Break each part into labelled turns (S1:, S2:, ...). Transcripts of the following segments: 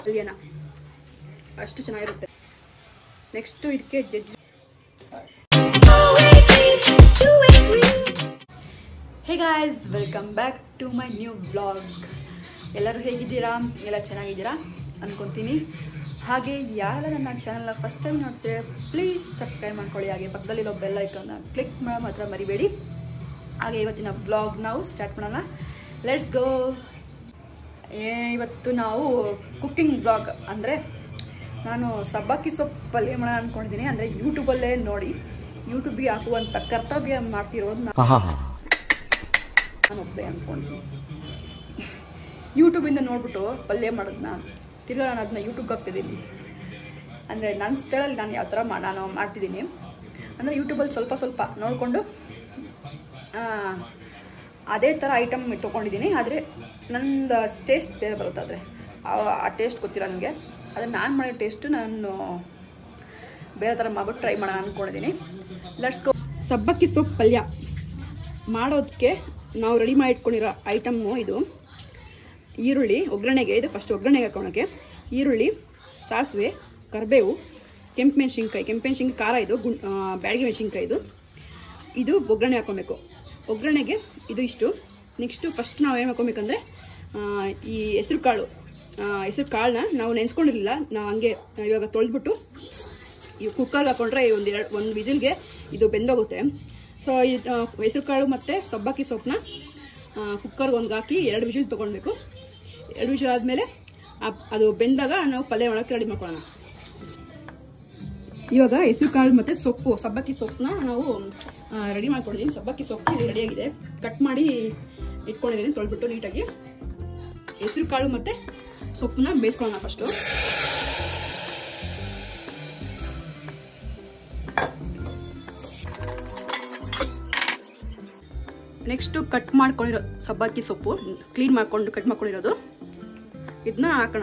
S1: ಪಲ್ಯನ ಅಷ್ಟು ಚೆನ್ನಾಗಿರುತ್ತೆ ನೆಕ್ಸ್ಟು ಇದಕ್ಕೆ ಜಜ್ಜಿ hey guys welcome back to my new blog ಎಲ್ಲರೂ ಹೇಗಿದ್ದೀರಾ ಎಲ್ಲ ಚೆನ್ನಾಗಿದ್ದೀರಾ ಅನ್ಕೊತೀನಿ ಹಾಗೆ ಯಾರೆಲ್ಲ ನನ್ನ ಚಾನಲ್ನ ಫಸ್ಟ್ ಟೈಮ್ ನೋಡ್ತೀರಾ ಪ್ಲೀಸ್ ಸಬ್ಸ್ಕ್ರೈಬ್ ಮಾಡ್ಕೊಳ್ಳಿ ಹಾಗೆ ಪಕ್ಕದಲ್ಲಿರೋ ಬೆಲ್ ಐಕನ್ನ ಕ್ಲಿಕ್ ಮಾಡೋ ಮಾತ್ರ ಮರಿಬೇಡಿ ಹಾಗೆ ಇವತ್ತಿನ ಬ್ಲಾಗ್ ನಾವು ಸ್ಟಾರ್ಟ್ ಮಾಡೋಣ ಲೆಟ್ಸ್ ಗೋ ಇವತ್ತು ನಾವು ಕುಕ್ಕಿಂಗ್ ಬ್ಲಾಗ್ ಅಂದರೆ ನಾನು ಸಬ್ಬಕ್ಕಿ ಸೊಪ್ಪು ಪಲ್ಯ ಮಾಡೋಣ ಅಂದ್ಕೊಂಡಿದ್ದೀನಿ ಅಂದರೆ ಯೂಟ್ಯೂಬಲ್ಲೇ ನೋಡಿ ಯೂಟ್ಯೂಬಿಗೆ ಹಾಕುವಂಥ ಕರ್ತವ್ಯ ಮಾಡ್ತಿರೋದು ನಾನು ನಾನೊಬ್ಬೇ ಅಂದ್ಕೊಂಡಿದ್ದೀನಿ ಯೂಟ್ಯೂಬಿಂದ ನೋಡ್ಬಿಟ್ಟು ಪಲ್ಯ ಮಾಡೋದನ್ನ ತಿರ್ಗಾ ನಾನು ಅದನ್ನ ಯೂಟ್ಯೂಬ್ಗೆ ಹಾಕ್ತಿದ್ದೀನಿ ಅಂದರೆ ನನ್ನ ಸ್ಟೈಲಲ್ಲಿ ನಾನು ಯಾವ ಥರ ಮಾ ನಾನು ಮಾಡ್ತಿದ್ದೀನಿ ಅಂದರೆ ಯೂಟ್ಯೂಬಲ್ಲಿ ಸ್ವಲ್ಪ ಸ್ವಲ್ಪ ನೋಡಿಕೊಂಡು ಅದೇ ಥರ ಐಟಮ್ ತೊಗೊಂಡಿದ್ದೀನಿ ಆದರೆ ನಂದು ಟೇಸ್ಟ್ ಬೇರೆ ಬರುತ್ತೆ ಆದರೆ ಆ ಟೇಸ್ಟ್ ಗೊತ್ತಿಲ್ಲ ನನಗೆ ಆದರೆ ನಾನು ಮಾಡೋ ಟೇಸ್ಟು ನಾನು ಬೇರೆ ಥರ ಮಾಡ್ಬಿಟ್ಟು ಟ್ರೈ ಮಾಡೋಣ ಅಂದ್ಕೊಂಡಿದ್ದೀನಿ ಲೆಟ್ಸ್ ಗೋ ಸಬ್ಬಕ್ಕಿ ಸೊಪ್ಪು ಪಲ್ಯ ಮಾಡೋದಕ್ಕೆ ನಾವು ರೆಡಿ ಮಾಡಿ ಇಟ್ಕೊಂಡಿರೋ ಐಟಮ್ಮು ಇದು ಈರುಳ್ಳಿ ಒಗ್ಗರಣೆಗೆ ಇದು ಫಸ್ಟ್ ಒಗ್ಗರಣೆಗೆ ಹಾಕೋಣಕ್ಕೆ ಈರುಳ್ಳಿ ಸಾಸಿವೆ ಕರಿಬೇವು ಕೆಂಪು ಮೆಣಸಿನ್ಕಾಯಿ ಕೆಂಪು ಮೆಣಸಿನ್ಕಾಯಿ ಖಾರ ಇದು ಗುಂಡ್ ಬ್ಯಾಡಗಿ ಮೆಣಸಿನ್ಕಾಯಿ ಇದು ಇದು ಒಗ್ಗರಣೆ ಹಾಕೊಬೇಕು ಒಗ್ಗರಣೆಗೆ ಇದು ಇಷ್ಟು ನೆಕ್ಸ್ಟು ಫಸ್ಟ್ ನಾವು ಏನು ಹಾಕೊಬೇಕಂದ್ರೆ ಈ ಹೆಸರು ಕಾಳು ಹೆಸರು ಕಾಳನ್ನ ನಾವು ನೆನೆಸ್ಕೊಂಡಿರಲಿಲ್ಲ ನಾವು ಹಂಗೆ ಇವಾಗ ತೊಳೆದ್ಬಿಟ್ಟು ಈ ಕುಕ್ಕರ್ಗೆ ಹಾಕೊಂಡ್ರೆ ಒಂದು ಎರಡು ಒಂದು ವಿಸಿಲ್ಗೆ ಇದು ಬೆಂದೋಗುತ್ತೆ ಸೊ ಇದು ಹೆಸರು ಕಾಳು ಮತ್ತು ಸಬ್ಬಕ್ಕಿ ಸೊಪ್ಪನ್ನ ಕುಕ್ಕರ್ಗೆ ಒಂದು ಹಾಕಿ ಎರಡು ವಿಸಿಲ್ ತೊಗೊಳ್ಬೇಕು ಎರಡು ವಿಸಿಲ್ ಆದಮೇಲೆ ಅದು ಬೆಂದಾಗ ನಾವು ಪಲ್ಯ ಮಾಡೋಕ್ಕೆ ರೆಡಿ ಮಾಡ್ಕೊಳ್ಳೋಣ ಇವಾಗ ಹೆಸರು ಕಾಳು ಮತ್ತು ಸೊಪ್ಪು ಸಬ್ಬಕ್ಕಿ ಸೊಪ್ಪನ್ನ ನಾವು ರೆಡಿ ಮಾಡ್ಕೊಂಡಿದ್ದೀನಿ ಸಬ್ಬಕ್ಕಿ ಸೊಪ್ಪು ಇಲ್ಲಿ ರೆಡಿಯಾಗಿದೆ ಕಟ್ ಮಾಡಿ ಇಟ್ಕೊಂಡಿದ್ದೀನಿ ತೊಳ್ಬಿಟ್ಟು ನೀಟಾಗಿ ಹೆಸರು ಕಾಳು ಮತ್ತು ಸೊಪ್ಪನ್ನ ಬೇಯಿಸ್ಕೊಳ್ಳೋಣ ಫಸ್ಟು ನೆಕ್ಸ್ಟು ಕಟ್ ಮಾಡ್ಕೊಂಡಿರೋ ಸಬ್ಬಕ್ಕಿ ಸೊಪ್ಪು ಕ್ಲೀನ್ ಮಾಡ್ಕೊಂಡು ಕಟ್ ಮಾಡ್ಕೊಂಡಿರೋದು ಇದನ್ನ ಹಾಕೋಣ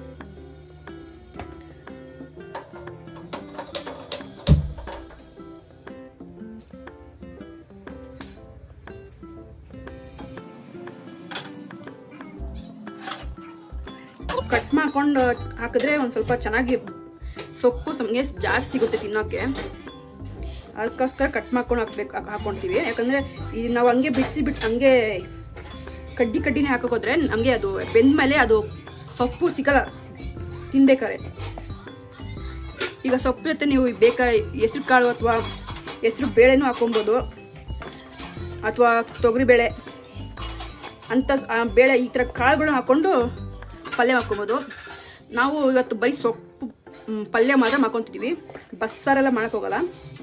S1: ಕಟ್ ಮಾಡ್ಕೊಂಡು ಹಾಕಿದ್ರೆ ಒಂದು ಸ್ವಲ್ಪ ಚೆನ್ನಾಗಿ ಸೊಪ್ಪು ನಮಗೆ ಜಾಸ್ತಿ ಸಿಗುತ್ತೆ ತಿನ್ನೋಕ್ಕೆ ಅದಕ್ಕೋಸ್ಕರ ಕಟ್ ಮಾಡ್ಕೊಂಡು ಹಾಕ್ಬೇಕು ಹಾಕ್ಕೊಳ್ತೀವಿ ಯಾಕಂದರೆ ಇದು ನಾವು ಹಂಗೆ ಬಿಡಿಸಿ ಬಿಟ್ಟು ಹಂಗೆ ಕಡ್ಡಿ ಕಡ್ಡಿನೇ ಹಾಕೋದ್ರೆ ನಮಗೆ ಅದು ಬೆಂದ ಮೇಲೆ ಅದು ಸೊಪ್ಪು ಸಿಗಲ್ಲ ತಿನ್ಬೇಕಾರೆ ಈಗ ಸೊಪ್ಪು ಜೊತೆ ನೀವು ಬೇಕಾ ಹೆಸ್ರು ಕಾಳು ಅಥವಾ ಹೆಸ್ರು ಬೇಳೆನೂ ಹಾಕೊಬೋದು ಅಥವಾ ತೊಗರಿಬೇಳೆ ಅಂಥ ಬೇಳೆ ಈ ಥರ ಕಾಳುಗಳನ್ನ ಹಾಕ್ಕೊಂಡು ಪಲ್ಯ ಮಾಡ್ಕೊಬೋದು ನಾವು ಇವತ್ತು ಬರೀ ಸೊಪ್ಪು ಪಲ್ಯ ಮಾತ್ರ ಮಾಡ್ಕೊತಿದ್ದೀವಿ ಬಸ್ಸಾರೆಲ್ಲ ಮಾಡೋಕ್ಕೋಗಲ್ಲ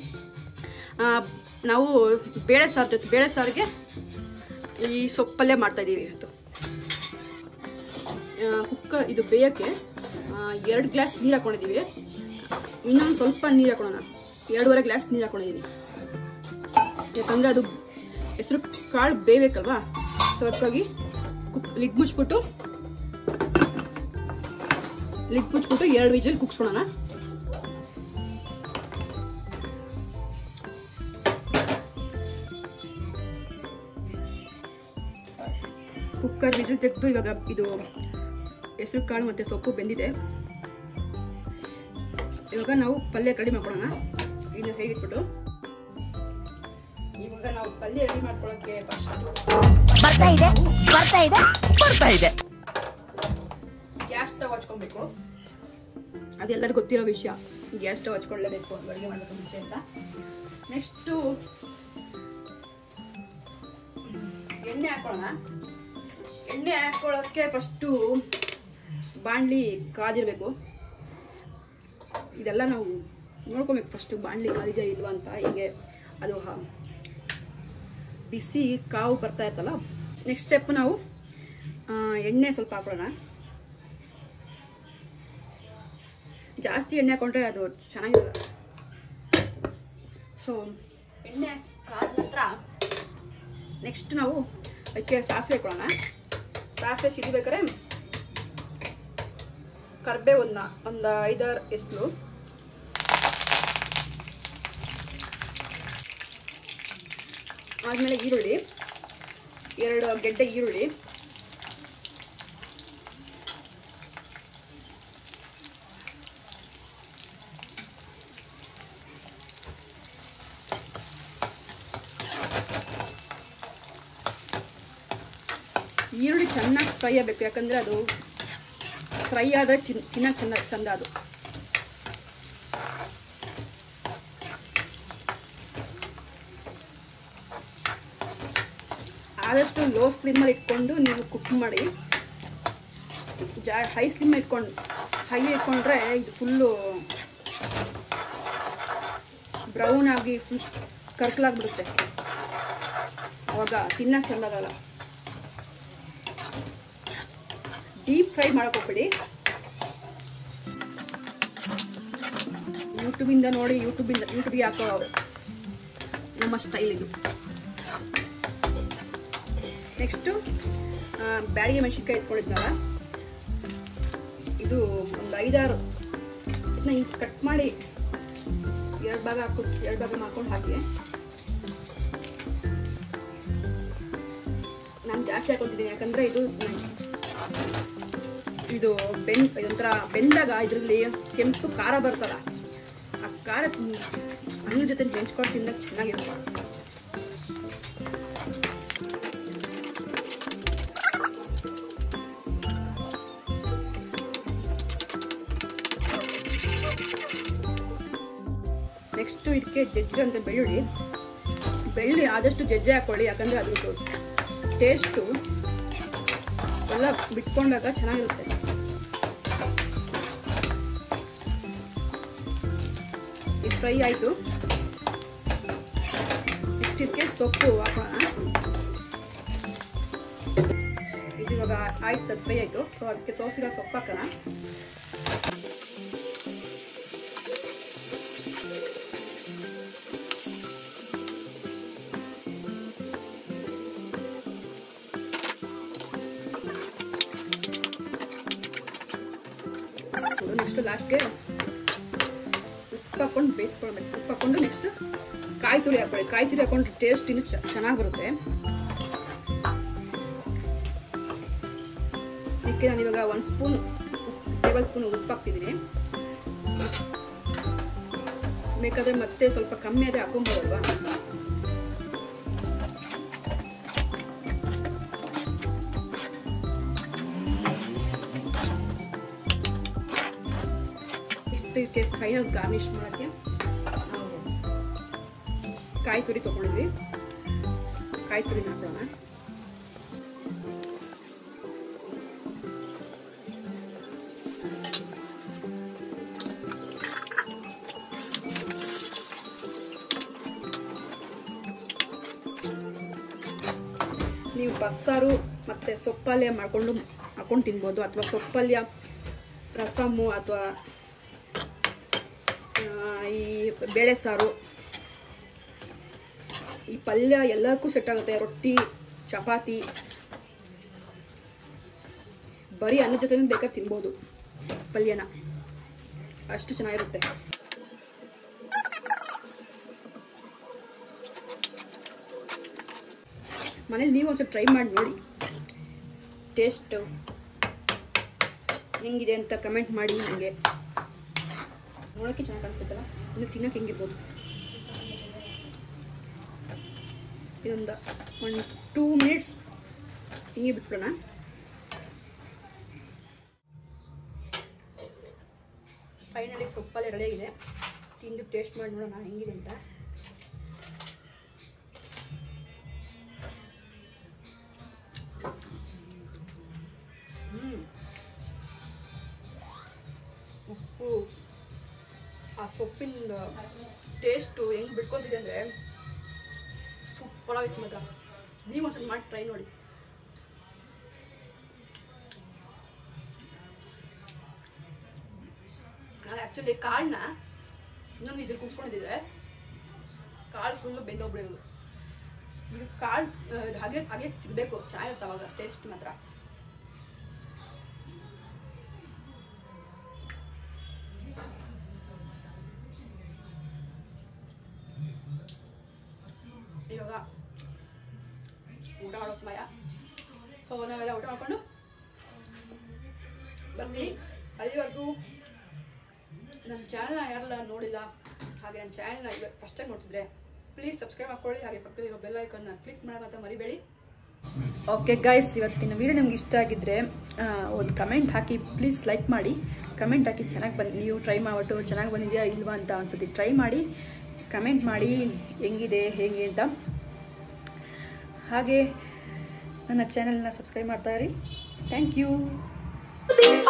S1: ನಾವು ಬೇಳೆ ಸಾರು ಜೊತೆ ಬೇಳೆ ಸಾರಿಗೆ ಈ ಸೊಪ್ಪು ಪಲ್ಯ ಮಾಡ್ತಾಯಿದ್ದೀವಿ ಇವತ್ತು ಕುಕ್ಕರ್ ಇದು ಬೇಯೋಕ್ಕೆ ಎರಡು ಗ್ಲಾಸ್ ನೀರು ಹಾಕೊಂಡಿದ್ದೀವಿ ಇನ್ನೊಂದು ಸ್ವಲ್ಪ ನೀರು ಹಾಕೊಳ್ಳೋಣ ಎರಡೂವರೆ ಗ್ಲಾಸ್ ನೀರು ಹಾಕೊಂಡಿದ್ದೀನಿ ಯಾಕಂದರೆ ಅದು ಹೆಸರು ಕಾಳು ಬೇಯಬೇಕಲ್ವಾ ಸೊ ಅದಕ್ಕಾಗಿ ಕುಕ್ ಲಿಡ್ ಮುಚ್ಬಿಟ್ಟು ಲಿಡ್ ಮುಚ್ಬಿಟ್ಟು ಎರಡು ವಿಜಲ್ ಕುಗ್ಸ್ಕೊಳೋಣ ಕುಕ್ಕರ್ ವಿಜಲ್ ತೆಗೆದು ಇವಾಗ ಇದು ಹೆಸರು ಕಾಳು ಮತ್ತು ಸೊಪ್ಪು ಬೆಂದಿದೆ ಇವಾಗ ನಾವು ಪಲ್ಯ ರೆಡಿ ಮಾಡ್ಕೊಳ್ಳೋಣ ಇದನ್ನ ಸೈಡ್ ಇಟ್ಬಿಟ್ಟು ಇವಾಗ ನಾವು ಪಲ್ಯ ರೆಡಿ ಮಾಡ್ಕೊಳ್ಳೋಕ್ಕೆ
S2: ಬರ್ತಾ ಇದೆ ಬರ್ತಾ ಇದೆ ಬರ್ತಾ ಇದೆ
S1: ಗ್ಯಾಸ್ ಸ್ಟವ್ ಹಚ್ಕೊಬೇಕು ಅದೆಲ್ಲರಿಗೂ ಗೊತ್ತಿರೋ ವಿಷಯ ಗ್ಯಾಸ್ ಸ್ಟವ್ ಹಚ್ಕೊಳ್ಳೇಬೇಕು ಅಡುಗೆ ಮಾಡೋಕ್ಕೆ ಮುಂಚೆ ಅಂತ ನೆಕ್ಸ್ಟು ಎಣ್ಣೆ ಹಾಕೊಳ್ಳೋಣ ಎಣ್ಣೆ ಹಾಕೊಳ್ಳೋಕ್ಕೆ ಫಸ್ಟು ಬಾಣಲಿ ಕಾದಿರಬೇಕು ಇದೆಲ್ಲ ನಾವು ನೋಡ್ಕೊಬೇಕು ಫಸ್ಟು ಬಾಣಲಿ ಕಾದಿದೆಯಾ ಇಲ್ವಾ ಅಂತ ಹೀಗೆ ಅದು ಬಿಸಿ ಕಾವು ಬರ್ತಾ ಇರ್ತಲ್ಲ ನೆಕ್ಸ್ಟ್ ಸ್ಟೆಪ್ ನಾವು ಎಣ್ಣೆ ಸ್ವಲ್ಪ ಹಾಕೊಳ್ಳೋಣ ಜಾಸ್ತಿ ಎಣ್ಣೆ ಹಾಕೊಂಡ್ರೆ ಅದು ಚೆನ್ನಾಗಿರಲ್ಲ ಸೊ ಎಣ್ಣೆ ಕಾದ ನಂತರ ನೆಕ್ಸ್ಟ್ ನಾವು ಅದಕ್ಕೆ ಸಾಸಿವೆ ಹಾಕೊಳ್ಳೋಣ ಸಾಸಿವೆ ಸಿಡಿಬೇಕಾರೆ ಕರ್ಬೇ ಒಂದು ಒಂದು ಐದಾರು ಎಸ್ಲು ಆದಮೇಲೆ ಈರುಳ್ಳಿ ಎರಡು ಗೆಡ್ಡೆ ಈರುಳ್ಳಿ ಚೆನ್ನಾಗಿ ಫ್ರೈ ಆಗಬೇಕು ಯಾಕಂದರೆ ಅದು ಫ್ರೈ ಆದರೆ ಚಿನ್ ತಿನ್ನಕ್ಕೆ ಚೆಂದ ಚಂದ ಅದು ಆದಷ್ಟು ಲೋ ಫ್ಲೇಮಲ್ಲಿ ಇಟ್ಕೊಂಡು ನೀವು ಕುಕ್ ಮಾಡಿ ಜಾ ಹೈ ಸ್ಲಿಮ್ ಇಟ್ಕೊಂಡು ಹೈ ಇಟ್ಕೊಂಡ್ರೆ ಇದು ಫುಲ್ಲು ಬ್ರೌನ್ ಆಗಿ ಫುಲ್ ಕರ್ಕಲಾಗ್ಬಿಡುತ್ತೆ ಅವಾಗ ತಿನ್ನಕ್ಕೆ ಚಂದ ಆಗಲ್ಲ ಡೀಪ್ ಫ್ರೈ ಮಾಡಕ್ ಹೋಗ್ಬೇಡಿ ಯೂಟ್ಯೂಬಿಂದ ನೋಡಿ ಯೂಟ್ಯೂಬಿಂದ ಯೂಟ್ಯೂಬಿಗೆ ಹಾಕೋ ನಮ್ಮ ಸ್ಟೈಲ್ ಇದು ನೆಕ್ಸ್ಟು ಬ್ಯಾಡಿಗೆ ಮೆಣಸಿನ್ಕಾಯಿ ಎತ್ಕೊಂಡಿದ್ನಲ್ಲ ಇದು ಒಂದು ಐದಾರು ಇದನ್ನ ಹಿಂಗೆ ಕಟ್ ಮಾಡಿ ಎರಡು ಭಾಗ ಹಾಕೋ ಎರಡು ಭಾಗ ಮಾಡ್ಕೊಂಡು ಹಾಕಿ ನಾನು ಜಾಸ್ತಿ ಹಾಕೊತಿದ್ದೀನಿ ಯಾಕಂದ್ರೆ ಇದು ಇದು ಬೆನ್ ಒಂಥರ ಬೆಂದಾಗ ಇದರಲ್ಲಿ ಕೆಂಪು ಖಾರ ಬರ್ತಲ್ಲ ಆ ಖಾರ ಅನ್ನ ಜೊತೆ ನೆಂಚ್ಕೊಂಡು ತಿನ್ನಕ್ಕೆ ಚೆನ್ನಾಗಿರುತ್ತೆ ನೆಕ್ಸ್ಟ್ ಇದಕ್ಕೆ ಜಜ್ಜಿ ಅಂತ ಬೆಳ್ಳುಳ್ಳಿ ಬೆಳ್ಳುಳ್ಳಿ ಆದಷ್ಟು ಜಜ್ಜೆ ಹಾಕೊಳ್ಳಿ ಯಾಕಂದ್ರೆ ಅದ್ರದ್ದು ಟೇಸ್ಟು ಎಲ್ಲ ಬಿಟ್ಕೊಂಡಾಗ ಚೆನ್ನಾಗಿರುತ್ತೆ ಇದು ಫ್ರೈ ಆಯಿತು ನೆಕ್ಸ್ಟ್ ಇದಕ್ಕೆ ಸೊಪ್ಪು ಹಾಕೋಣ ಇದು ಇವಾಗ ಆಯ್ತು ಅದು ಫ್ರೈ ಆಯಿತು ಸೊ ಅದಕ್ಕೆ ಸೋಸಿರೋ ಸೊಪ್ಪು ಹಾಕೋಣ ನೆಕ್ಸ್ಟ್ ಲಾಸ್ಟ್ಗೆ ಉಪ್ಪು ಹಾಕೊಂಡು ಬೇಯಿಸ್ಕೊಳ್ಬೇಕು ಉಪ್ಪು ಹಾಕೊಂಡು ನೆಕ್ಸ್ಟ್ ಕಾಯಿ ತುರಿ ಹಾಕೊಳ್ಳಿ ಕಾಯಿ ತುರಿ ಹಾಕೊಂಡ್ರೆ ಟೇಸ್ಟ್ ಇನ್ನೂ ಚೆನ್ನಾಗಿ ಬರುತ್ತೆ ಇದಕ್ಕೆ ನಾನು ಇವಾಗ ಒಂದು ಸ್ಪೂನ್ ಟೇಬಲ್ ಸ್ಪೂನ್ ಉಪ್ಪು ಹಾಕ್ತಿದ್ದೀನಿ ಬೇಕಾದ್ರೆ ಮತ್ತೆ ಸ್ವಲ್ಪ ಕಮ್ಮಿ ಆದರೆ ಹಾಕೊಬೋದಲ್ವಾ ಇಷ್ಟಕ್ಕೆ ಫೈನಲ್ ಗಾರ್ನಿಶ್ ಮಾಡೋಕ್ಕೆ ನಾವು ಕಾಯಿ ತುರಿ ತೊಗೊಂಡಿದ್ವಿ ಕಾಯಿ ತುರಿ ಹಾಕೋಣ ನೀವು ಬಸ್ಸಾರು ಮತ್ತು ಸೊಪ್ಪಲ್ಯ ಮಾಡಿಕೊಂಡು ಹಾಕೊಂಡು ತಿನ್ಬೋದು ಅಥವಾ ಸೊಪ್ಪಲ್ಯ ರಸಮ್ಮು ಅಥವಾ ಈ ಬೇಳೆ ಸಾರು ಈ ಪಲ್ಯ ಎಲ್ಲದಕ್ಕೂ ಸೆಟ್ ಆಗುತ್ತೆ ರೊಟ್ಟಿ ಚಪಾತಿ ಬರೀ ಅನ್ನ ಜೊತೆ ಬೇಕಾದ್ರೆ ತಿನ್ಬೋದು ಪಲ್ಯನ ಅಷ್ಟು ಚೆನ್ನಾಗಿರುತ್ತೆ ಮನೇಲಿ ನೀವು ಒಂದ್ಸಲ ಟ್ರೈ ಮಾಡಿ ನೋಡಿ ಟೇಸ್ಟ್ ಹೆಂಗಿದೆ ಅಂತ ಕಮೆಂಟ್ ಮಾಡಿ ನನಗೆ ನೋಡೋಕ್ಕೆ ಚೆನ್ನಾಗಿ ಕಾಣಿಸ್ತೈತಲ್ಲ ಇನ್ನು ತಿನ್ನೋಕೆ ಹೆಂಗಿರ್ಬೋದು ಇದೊಂದು ಒಂದು ಟೂ ಮಿನಿಟ್ಸ್ ಹಿಂಗೆ ಬಿಟ್ಬಿಡೋಣ ಫೈನಲಿ ಸೊಪ್ಪಲ್ಲೇ ರೆಡಿಯಾಗಿದೆ ತಿಂದು ಟೇಸ್ಟ್ ಮಾಡಿ ನೋಡೋಣ ಹೆಂಗಿದೆ ಅಂತ ಹ್ಮ್. ಉಪ್ಪು ಆ ಸೊಪ್ಪಿನ ಟೇಸ್ಟು ಹೆಂಗೆ ಬಿಟ್ಕೊತಿದೆ ಅಂದರೆ ಸೂಪರ್ ಆಗಿತ್ತು ಮಾತ್ರ ನೀವು ಒಂದ್ಸಲ ಮಾಡಿ ಟ್ರೈ ನೋಡಿ ನಾವು ಆ್ಯಕ್ಚುಲಿ ಕಾಳನ್ನ ಇನ್ನೊಂದು ವಿಸಿಲ್ ಕುಚ್ಕೊಂಡಿದ್ರೆ ಕಾಳು ಫುಲ್ಲು ಬೆಂದೋಗ್ಬಿಡೋದು ಇದು ಕಾಳು ಹಾಗೆ ಹಾಗೆ ಸಿಗಬೇಕು ಚೆನ್ನಾಗಿರುತ್ತೆ ಅವಾಗ ಟೇಸ್ಟ್ ಮಾತ್ರ ಇವಾಗ ಊಟ ಮಾಡೋ ಸಮಯ ಸೊ ನಾವೆಲ್ಲ ಊಟ ಮಾಡ್ಕೊಂಡು ಬರ್ತೀನಿ ಅಲ್ಲಿವರೆಗೂ ನಮ್ಮ ಚಾನಲ್ನ ಯಾರೆಲ್ಲ ನೋಡಿಲ್ಲ ಹಾಗೆ ನನ್ನ ಚಾನಲ್ನ ಇವಾಗ ಫಸ್ಟ್ ಟೈಮ್ ನೋಡ್ತಿದ್ರೆ ಪ್ಲೀಸ್ ಸಬ್ಸ್ಕ್ರೈಬ್ ಮಾಡ್ಕೊಳ್ಳಿ ಹಾಗೆ ಪಕ್ಕದಲ್ಲಿರೋ ಬೆಲ್ ಐಕನ್ನ ಕ್ಲಿಕ್ ಮಾಡೋದಂತ ಮರಿಬೇಡಿ ಓಕೆ ಗೈಸ್ ಇವತ್ತಿನ ವಿಡಿಯೋ ನಿಮ್ಗೆ ಇಷ್ಟ ಆಗಿದ್ರೆ ಆ, ಒಂದು ಕಮೆಂಟ್ ಹಾಕಿ ಪ್ಲೀಸ್ ಲೈಕ್ ಮಾಡಿ ಕಮೆಂಟ್ ಹಾಕಿ ಚೆನ್ನಾಗಿ ಬಂದು ನೀವು ಟ್ರೈ ಮಾಡಿಬಿಟ್ಟು ಚೆನ್ನಾಗಿ ಬಂದಿದೆಯಾ ಇಲ್ವಾ ಅಂತ ಒಂದ್ಸತಿ ಟ್ರೈ ಮಾಡಿ ಕಮೆಂಟ್ ಮಾಡಿ ಹೆಂಗಿದೆ ಹೇಗೆ ಅಂತ ಹಾಗೆ ನನ್ನ ಚಾನೆಲ್ನ ಸಬ್ಸ್ಕ್ರೈಬ್ ಮಾಡ್ತಾ ಇರಿ ಥ್ಯಾಂಕ್ ಯು